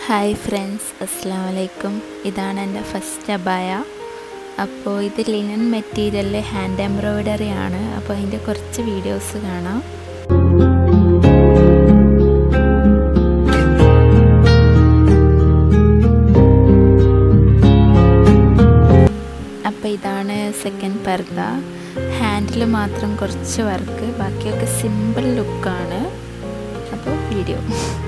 hi friends അസ്സാം വലൈക്കും ഇതാണ് എൻ്റെ ഫസ്റ്റ് അബായ അപ്പോൾ ഇത് ലിനൻ മെറ്റീരിയലിൽ ഹാൻഡ് എംബ്രോയ്ഡറി ആണ് അപ്പോൾ അതിൻ്റെ കുറച്ച് വീഡിയോസ് കാണാം അപ്പോൾ ഇതാണ് സെക്കൻഡ് പർദ ഹാൻഡിൽ മാത്രം കുറച്ച് വർക്ക് ബാക്കിയൊക്കെ സിമ്പിൾ ലുക്കാണ് അപ്പോൾ വീഡിയോ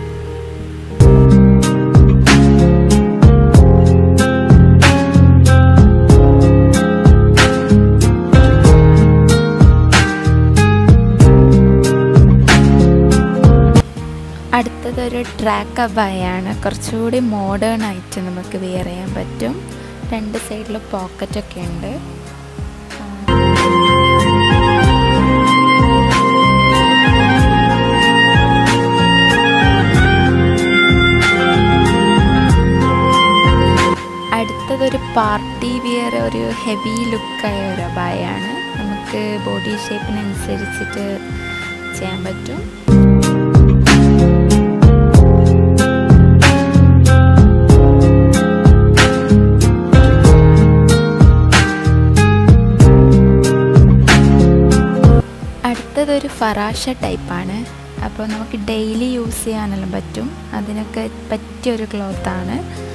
അടുത്തതൊരു ട്രാക്ക് അബായാണ് കുറച്ചുകൂടി മോഡേൺ ആയിട്ട് നമുക്ക് വെയർ ചെയ്യാൻ പറ്റും രണ്ട് സൈഡിൽ പോക്കറ്റൊക്കെ ഉണ്ട് അടുത്തതൊരു പാർട്ടി വിയർ ഒരു ഹെവി ലുക്കായ ഒരു അബായാണ് നമുക്ക് ബോഡി ഷേപ്പിനനുസരിച്ചിട്ട് ചെയ്യാൻ പറ്റും അടുത്തതൊരു ഫറാഷ ടൈപ്പാണ് അപ്പോൾ നമുക്ക് ഡെയിലി യൂസ് ചെയ്യാനെല്ലാം പറ്റും അതിനൊക്കെ പറ്റിയൊരു ക്ലോത്താണ്